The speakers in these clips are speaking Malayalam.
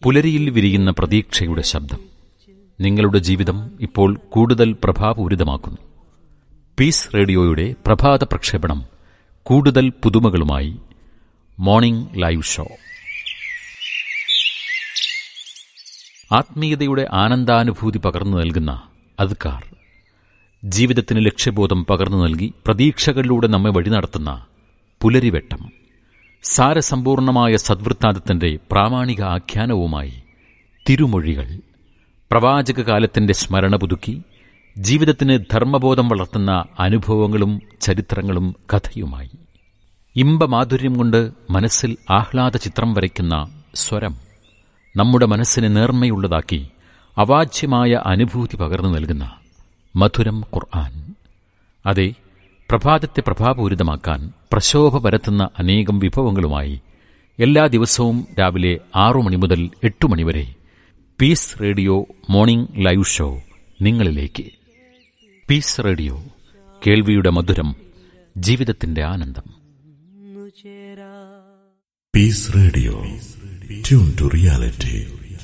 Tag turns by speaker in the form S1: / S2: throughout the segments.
S1: പുലരിയിൽ വിരിയുന്ന പ്രതീക്ഷയുടെ ശബ്ദം നിങ്ങളുടെ ജീവിതം ഇപ്പോൾ കൂടുതൽ പ്രഭാപൂരിതമാക്കുന്നു പീസ് റേഡിയോയുടെ പ്രഭാത പ്രക്ഷേപണം കൂടുതൽ പുതുമകളുമായി മോർണിംഗ് ലൈവ് ഷോ ആത്മീയതയുടെ ആനന്ദാനുഭൂതി പകർന്നു നൽകുന്ന അദ്കാർ ജീവിതത്തിന് ലക്ഷ്യബോധം പകർന്നു നൽകി പ്രതീക്ഷകളിലൂടെ നമ്മെ വഴി നടത്തുന്ന പുലരിവെട്ടം സാരസമ്പൂർണമായ സദ്വൃത്താന്തത്തിന്റെ പ്രാമാണിക ആഖ്യാനവുമായി തിരുമൊഴികൾ പ്രവാചക കാലത്തിന്റെ സ്മരണ പുതുക്കി ജീവിതത്തിന് ധർമ്മബോധം വളർത്തുന്ന അനുഭവങ്ങളും ചരിത്രങ്ങളും കഥയുമായി ഇമ്പമാധുര്യം കൊണ്ട് മനസ്സിൽ ആഹ്ലാദ ചിത്രം വരയ്ക്കുന്ന സ്വരം നമ്മുടെ മനസ്സിനെ നേർമ്മയുള്ളതാക്കി അവാച്യമായ അനുഭൂതി പകർന്നു നൽകുന്ന മധുരം ഖുർആൻ അതെ പ്രഭാതത്തെ പ്രഭാപൂരിതമാക്കാൻ പ്രശോഭ പരത്തുന്ന അനേകം വിഭവങ്ങളുമായി എല്ലാ ദിവസവും രാവിലെ ആറു മണി മുതൽ എട്ട് മണിവരെ peace radio morning live show നിങ്ങളിലേക്ക് പീസ് റേഡിയോ കേൾവിയുടെ മധുരം ജീവിതത്തിന്റെ ആനന്ദം
S2: peace radio tune to reality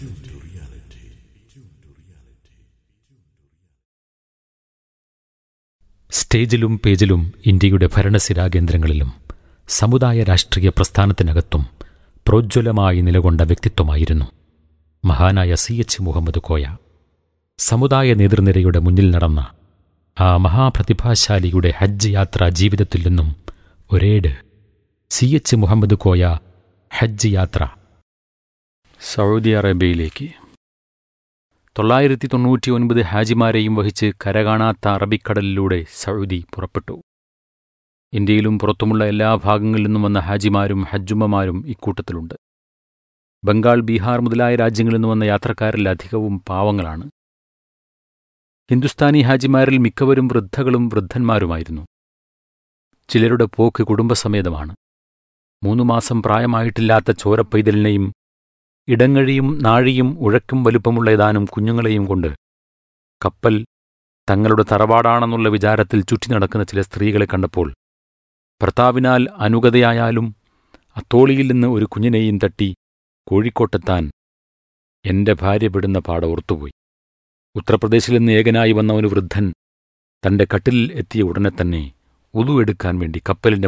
S1: സ്റ്റേജിലും പേജിലും ഇന്ത്യയുടെ ഭരണസിരാകേന്ദ്രങ്ങളിലും സമുദായ രാഷ്ട്രീയ പ്രസ്ഥാനത്തിനകത്തും പ്രോജ്വലമായി നിലകൊണ്ട വ്യക്തിത്വമായിരുന്നു മഹാനായ സി എച്ച് മുഹമ്മദ് കോയ സമുദായ നേതൃനിരയുടെ മുന്നിൽ നടന്ന ആ മഹാപ്രതിഭാശാലിയുടെ ഹജ്ജ് യാത്രാ ജീവിതത്തിൽ നിന്നും ഒരേട് സി എച്ച് മുഹമ്മദ് കോയ ഹജ്ജ് യാത്ര സൗദി അറേബ്യയിലേക്ക് തൊള്ളായിരത്തി തൊണ്ണൂറ്റി ഒൻപത് ഹാജിമാരെയും വഹിച്ച് കരകാണാത്ത അറബിക്കടലിലൂടെ സൗദി പുറപ്പെട്ടു ഇന്ത്യയിലും പുറത്തുമുള്ള എല്ലാ ഭാഗങ്ങളിൽ നിന്നും വന്ന ഹാജിമാരും ഹജ്ജുമ്മമാരും ഇക്കൂട്ടത്തിലുണ്ട് ബംഗാൾ ബീഹാർ മുതലായ രാജ്യങ്ങളിൽ നിന്ന് വന്ന യാത്രക്കാരിൽ അധികവും പാവങ്ങളാണ് ഹിന്ദുസ്ഥാനി ഹാജിമാരിൽ മിക്കവരും വൃദ്ധകളും വൃദ്ധന്മാരുമായിരുന്നു ചിലരുടെ പോക്ക് കുടുംബസമേതമാണ് മൂന്നു മാസം പ്രായമായിട്ടില്ലാത്ത ചോരപ്പൈതലിനെയും ഇടങ്ങഴിയും നാഴിയും ഉഴക്കും വലുപ്പമുള്ള ഏതാനും കുഞ്ഞുങ്ങളെയും കൊണ്ട് കപ്പൽ തങ്ങളുടെ തറവാടാണെന്നുള്ള വിചാരത്തിൽ ചുറ്റി നടക്കുന്ന ചില സ്ത്രീകളെ കണ്ടപ്പോൾ ഭർത്താവിനാൽ അനുഗതയായാലും അത്തോളിയിൽ നിന്ന് ഒരു കുഞ്ഞിനെയും തട്ടി കോഴിക്കോട്ടെത്താൻ എന്റെ ഭാര്യ പെടുന്ന പാട ഓർത്തുപോയി ഉത്തർപ്രദേശിൽ നിന്ന് ഏകനായി വന്ന ഒരു വൃദ്ധൻ തന്റെ കട്ടിലിൽ എത്തിയ ഉടനെ തന്നെ ഉതു എടുക്കാൻ വേണ്ടി കപ്പലിന്റെ